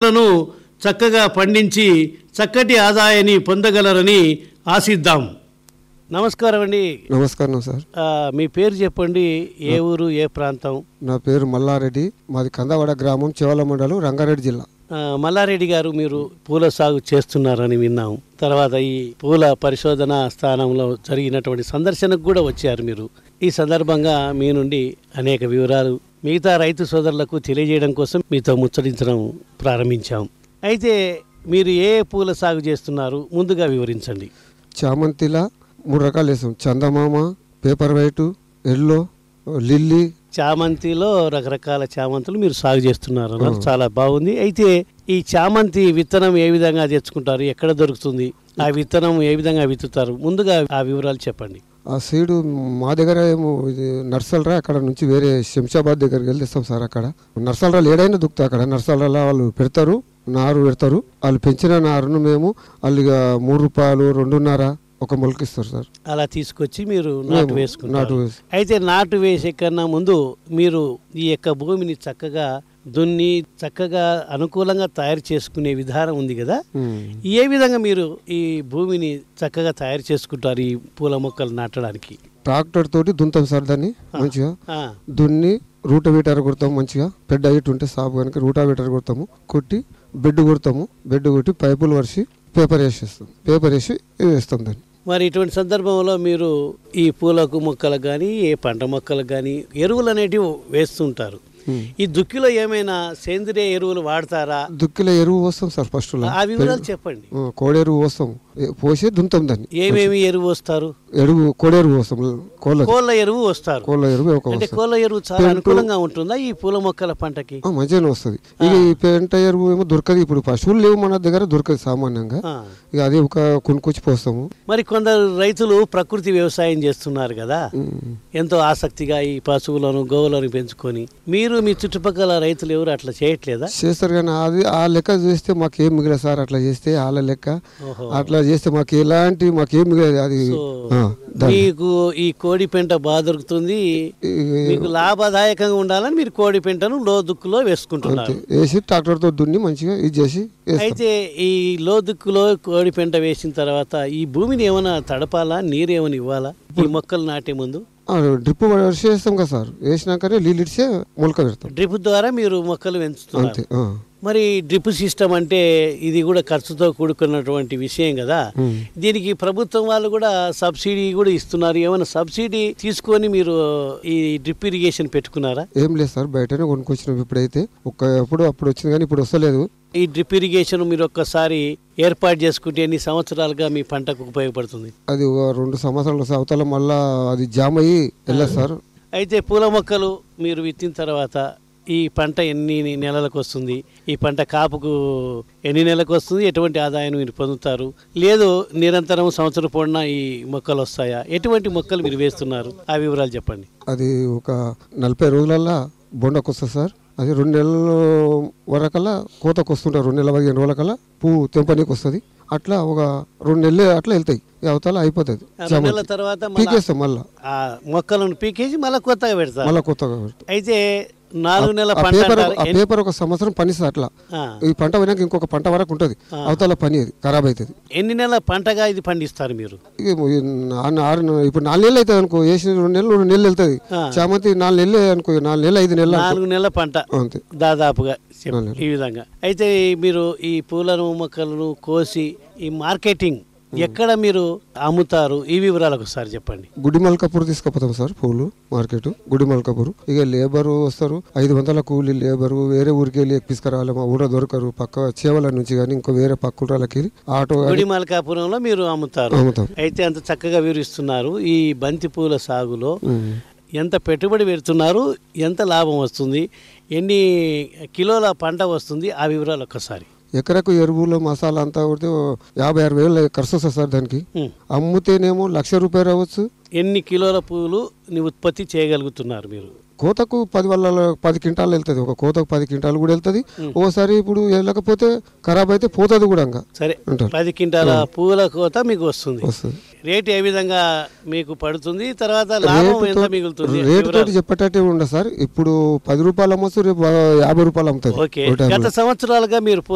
పంటను చక్కగా పండించి చక్కటి ఆదాయాన్ని పొందగలరని ఆశిద్దాం నమస్కారం అండి నమస్కారం సార్ ఆ, మీ పేరు చెప్పండి ఏ ఊరు ఏ ప్రాంతం నా పేరు మల్లారెడ్డి మాది కందవాడ గ్రామం చెవల మండలం రంగారెడ్డి జిల్లా ఆ, మల్లారెడ్డి గారు మీరు పూల సాగు చేస్తున్నారని విన్నాం తర్వాత ఈ పూల పరిశోధన స్థానంలో జరిగినటువంటి సందర్శనకు కూడా వచ్చారు మీరు ఈ సందర్భంగా మీ నుండి అనేక వివరాలు మిగతా రైతు సోదరులకు తెలియజేయడం కోసం మీతో ముచ్చటించడం ప్రారంభించాం అయితే మీరు ఏ పూల సాగు చేస్తున్నారు ముందుగా వివరించండి చామంతిలా మూడు రకాలు వేసాం చందమామ పేపర్ వైట్ ఎల్లో లిల్లీ చామంతిలో రకరకాల చామంతులు మీరు సాగు చేస్తున్నారు అన్నారు చాలా బాగుంది అయితే ఈ చామంతి విత్తనం ఏ విధంగా తెచ్చుకుంటారు ఎక్కడ దొరుకుతుంది ఆ విత్తనం ఏ విధంగా విత్తుతారు ముందుగా ఆ వివరాలు చెప్పండి ఆ సీడు మా దగ్గర ఏమో ఇది నర్సలరా అక్కడ నుంచి వేరే శంషాబాద్ దగ్గరికి వెళ్ళి తెస్తాం సార్ అక్కడ నర్సలరాలు ఏడైనా దుక్కుతాయి అక్కడ నర్సలరా వాళ్ళు పెడతారు నారు పెడతారు వాళ్ళు పెంచిన నారును మేము వాళ్ళు ఇక మూడు రూపాయలు రెండున్నర ఒక మొలకిస్తారు సార్ అలా తీసుకొచ్చి మీరు నాటు మేము నాటు వేసుకుంటారు వేసి అయితే నాటు వేసే కన్నా ముందు మీరు ఈ యొక్క భూమిని చక్కగా దున్ని చక్కగా అనుకూలంగా తయారు చేసుకునే విధానం ఉంది కదా ఉమ్. ఏ విధంగా మీరు ఈ భూమిని చక్కగా తయారు చేసుకుంటారు ఈ పూల మొక్కలు నాటడానికి ట్రాక్టర్ తోటి దున్తాం సార్ దాన్ని మంచిగా ఆ, దున్ని రూటవీటర్ కొడతాం మంచిగా బెడ్ హైట్ ఉంటే సాపు కనుక రూటావీటర్ కొడతాము కొట్టి బెడ్ కొడతాము బెడ్ కొట్టి పైపులు వరిసి పేపర్ వేసేస్తాం పేపర్ వేసి వేస్తాం దాన్ని మరి ఇటువంటి సందర్భంలో మీరు ఈ పూలకు మొక్కలకు కానీ ఏ పంట మొక్కలకు కానీ ఎరువులు అనేటివి వేస్తుంటారు ఉమ్. ఈ దుక్కిలో ఏమైనా సేంద్రియ ఎరువులు వాడతారా దుక్కిలో ఎరువు పోస్తాం సార్ ఫస్ట్ ఆ వివరాలు చెప్పండి కోడి ఎరువు పోస్తాం ఏ- పోసి దున్తాం దాన్ని ఏమేమి ఎరువు వస్తారు ఎరువు కోడి ఎరువు పోస్తాం కోళ్ళ కోళ్ళ ఎరువు వస్తారు కోళ్ళ ఎరువు ఒక అంటే వస్తుంది కోళ్ళ ఎరువు చాలా అనుకూలంగా ఉంటుందా ఈ పూల మొక్కల పంటకి ఆ, మంచిగానే వస్తుంది ఇక ఈ పెంట ఎరువు ఏమో దొరకదు ఇప్పుడు పశువులు లేవు మన దగ్గర దొరకదు సామాన్యంగా ఆ. ఇక అదే ఒక కొనుక్కొచ్చి పోస్తాము మరి కొందరు రైతులు ప్రకృతి వ్యవసాయం చేస్తున్నారు కదా ఉమ్. ఎంతో ఆసక్తిగా ఈ పశువులను గోవులను పెంచుకొని మీరు మీ చుట్టుపక్కల రైతులు ఎవరు అట్లా చేయట్లేదా చేస్తారు కానీ అది ఆ లెక్క చేస్తే మాకేం మిగిలదు సార్ అట్లా చేస్తే వాళ్ళ లెక్క ఓహో అట్లా చేస్తే మాకు ఎలాంటి మాకేం మిగలదు అది సో ఆ, దాన్ని. మీకు ఈ కోడి పెంట బాగా దొరుకుతుంది ఈ- మీకు లాభదాయకంగా ఉండాలని మీరు కోడి పెంటను లోదుక్కులో వేసుకుంటున్నారు అంతే వేసి ట్రాక్టర్తో దున్ని మంచిగా ఇది చేసి వేస్తాం అయితే ఈ లోదుక్కులో కోడి పెంట వేసిన తర్వాత ఈ భూమిని ఏమైనా తడపాలా నీరు ఏమైనా ఇవ్వాలా ఈ మొక్కలు నాటే ముందు ఆ, డ్రిప్ వర్ష వేస్తాం కదా సార్ వేసినాకనే నీళ్ళు ఇడిచే మొలక పెడతాం డ్రిప్ ద్వారా మీరు మొక్కలు పెంచుతున్నారు అంతే ఆ. మరి డ్రిప్ సిస్టమ్ అంటే ఇది కూడా ఖర్చుతో కూడుకున్నటువంటి విషయం కదా ఉమ్. దీనికి ప్రభుత్వం వాళ్ళు కూడా సబ్సిడీ కూడా ఇస్తున్నారు ఏమైనా సబ్సిడీ తీసుకొని మీరు ఈ డ్రిప్ ఇరిగేషన్ పెట్టుకున్నారా ఏం లేదు సార్ బయటనే కొనుక్కొచ్చినాం ఇప్పుడైతే ఒక ఎప్పుడు అప్పుడు వచ్చింది కానీ ఇప్పుడు వస్తలేదు ఈ డ్రిప్ ఇరిగేషన్ మీరు ఒక్కసారి ఏర్పాటు చేసుకుంటే ఎన్ని సంవత్సరాలుగా మీ పంటకు ఉపయోగపడుతుంది అది ఒక రెండు సంవత్సరాలు వస్తే అవతల మళ్ళా అది జామ్ అయ్యి వెళ్ళదు సార్ అయితే పూల మొక్కలు మీరు విత్తిన తర్వాత ఈ పంట ఎన్ని నెలలకు వస్తుంది ఈ పంట కాపుకు ఎన్ని నెలలకు వస్తుంది ఎటువంటి ఆదాయం మీరు పొందుతారు లేదు నిరంతరం సంవత్సరం పొడిన ఈ మొక్కలు వస్తాయా ఎటువంటి మొక్కలు మీరు వేస్తున్నారు ఆ వివరాలు చెప్పండి అది ఒక నలభై రోజులల్లా బొండకు వస్తుంది సార్ అది రెండు నెలల వరకల్లా కోతకు వస్తుంటారు రెండు నెలల పదిహేను రోజులకల్లా పువ్వు తెంపనీకి వస్తుంది అట్లా ఒక రెండు నెలలు అట్లా వెళ్తాయి ఈ అవతల అయిపోతుంది ఆ రెండు నెలల తర్వాత మళ్ళా పీకేస్తాం మళ్ళా ఆ మొక్కలను పీకేసి మళ్ళీ కొత్తగా పెడతారు మళ్ళా కొత్తగా పెడతాం. అయితే నాలుగు నెలల ఆ పంట పేపర్ అంటారు. ఆ ఎన్ని- పేపర్ ఒక సంవత్సరం పనిస్తుంది అట్లా ఆ. ఈ పంట పోయినాక ఇంకొక పంట వరకు ఉంటుంది అవతల పని అది ఖరాబ్ అవుతుంది ఎన్ని నెలల పంటగా ఇది పండిస్తారు మీరు ఇక ఈ నా- ఆరు నె- ఇప్పుడు నాలుగు నెలలు అవుతుంది అనుకో వేసిన రెండు నెలలు రెండు నెలలు వెళ్తుంది ఆ. చామంతి నాలుగు నెలలు అనుకో నాలుగు నెలలు ఐదు నెలలు అనుకో. నాలుగు నెలల పంట అంతే దాదాపుగా చెప్పు. నాలుగు ఈ విధంగా అయితే మీరు ఈ పూలను మొక్కలను కోసి ఈ మార్కెటింగ్ ఎక్కడ మీరు అమ్ముతారు ఈ వివరాలు ఒకసారి చెప్పండి గుడి మల్కాపూర్ తీసుకుపోతాం సార్ పూలు మార్కెట్ గుడి మల్కాపూర్ ఇక లేబరు వస్తారు ఐదు వందల కూలి లేబరు వేరే ఊరికి వెళ్ళి తీసుకురావాలి మా ఊళ్ళో దొరకరు పక్క చేవల నుంచి కానీ ఇంకో వేరే పక్క ఊళ్ళకి వెళ్ళి ఆటో గుడి మల్కాపురంలో మీరు అమ్ముతారు అమ్ముతాం అయితే అంత చక్కగా వివరిస్తున్నారు ఈ బంతి పూల సాగులో ఉమ్. ఎంత పెట్టుబడి పెడుతున్నారు ఎంత లాభం వస్తుంది ఎన్ని కిలోల పంట వస్తుంది ఆ వివరాలు ఒక్కసారి ఎకరకు ఎరువులు మసాలా అంతా కొడితే ఓ యాభై అరవై వేలు ఖర్చు వస్తుంది సార్ దానికి ఉమ్. అమ్ముతేనేమో లక్ష రూపాయలు అవ్వచ్చు ఎన్ని కిలోల పువ్వులు ని ఉత్పత్తి చేయగలుగుతున్నారు మీరు కోతకు పది వాళ్ళ పది క్వింటాలు వెళ్తుంది ఒక కోతకు పది క్వింటాలు కూడా వెళ్తుంది ఓసారి ఇప్పుడు వెళ్ళకపోతే ఖరాబ్ అయితే పోతుంది కూడా ఇంకా సరే అంటారు పది క్వింటాల పువ్వుల కోత మీకు వస్తుంది వస్తుంది రేట్ ఏ విధంగా మీకు పడుతుంది తర్వాత లాభం ఎంత మిగులుతుంది రేటు తోటి చెప్పేటట్టే ఉండదు సార్ ఇప్పుడు పది రూపాయలు అమ్మచ్చు రేపు యాభై రూపాయలు అమ్ముతుంది ఓకే ఓ టైంలో. గత సంవత్సరాలుగా మీరు